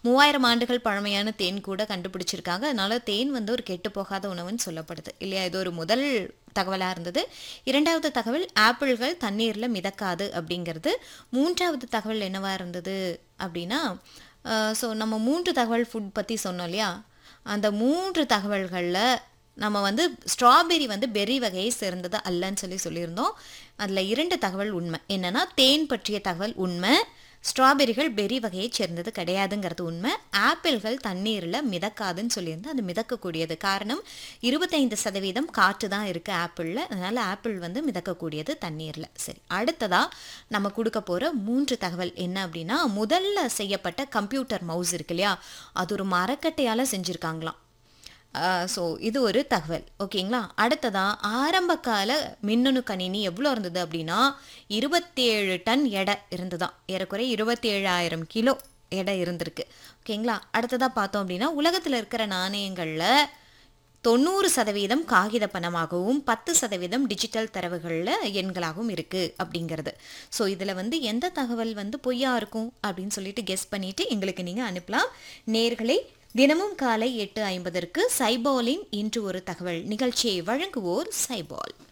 மூவாயிரம் ஆண்டுகள் பழமையான தேன் கூட கண்டுபிடிச்சிருக்காங்க அதனால தேன் வந்து ஒரு கெட்டு போகாத உணவுன்னு சொல்லப்படுது இல்லையா இது ஒரு முதல் தகவலாக இருந்தது இரண்டாவது தகவல் ஆப்பிள்கள் தண்ணீரில் மிதக்காது அப்படிங்கிறது மூன்றாவது தகவல் என்னவா இருந்தது அப்படின்னா ஸோ நம்ம மூன்று தகவல் ஃபுட் பற்றி சொன்னோம் இல்லையா அந்த மூன்று தகவல்களில் நம்ம வந்து ஸ்ட்ராபெரி வந்து பெரி வகையை சேர்ந்தது அல்லன்னு சொல்லி சொல்லியிருந்தோம் அதில் இரண்டு தகவல் உண்மை என்னன்னா தேன் பற்றிய தகவல் உண்மை ஸ்ட்ராபெரிகள் பெரி வகையைச் சேர்ந்தது கிடையாதுங்கிறது உண்மை ஆப்பிள்கள் தண்ணீரில் மிதக்காதுன்னு சொல்லியிருந்தோம் அது மிதக்கக்கூடியது காரணம் இருபத்தைந்து சதவீதம் காற்று தான் இருக்குது ஆப்பிளில் அதனால் ஆப்பிள் வந்து மிதக்கக்கூடியது தண்ணீரில் சரி அடுத்ததாக நம்ம கொடுக்க போகிற மூன்று தகவல் என்ன அப்படின்னா முதல்ல செய்யப்பட்ட கம்ப்யூட்டர் மவுஸ் இருக்கு இல்லையா அது ஒரு மரக்கட்டையால் செஞ்சுருக்காங்களாம் ஸோ இது ஒரு தகவல் ஓகேங்களா அடுத்ததா ஆரம்பகால மின்னணு கணினி எவ்வளோ இருந்தது அப்படின்னா இருபத்தேழு டன் எடை இருந்துதான் ஏறக்குறைய இருபத்தேழாயிரம் கிலோ எடை இருந்திருக்கு ஓகேங்களா அடுத்ததாக பார்த்தோம் அப்படின்னா உலகத்தில் இருக்கிற நாணயங்களில் தொண்ணூறு சதவீதம் காகித பணமாகவும் பத்து சதவீதம் டிஜிட்டல் தரவுகளில் எண்களாகவும் இருக்குது அப்படிங்கிறது ஸோ இதில் வந்து எந்த தகவல் வந்து பொய்யா இருக்கும் அப்படின்னு சொல்லிட்டு கெஸ் பண்ணிவிட்டு எங்களுக்கு நீங்கள் அனுப்பலாம் நேர்களை தினமும் காலை எட்டு ஐம்பதற்கு சைபாலின் இன்று ஒரு தகவல் நிகழ்ச்சியை வழங்குவோர் சைபால்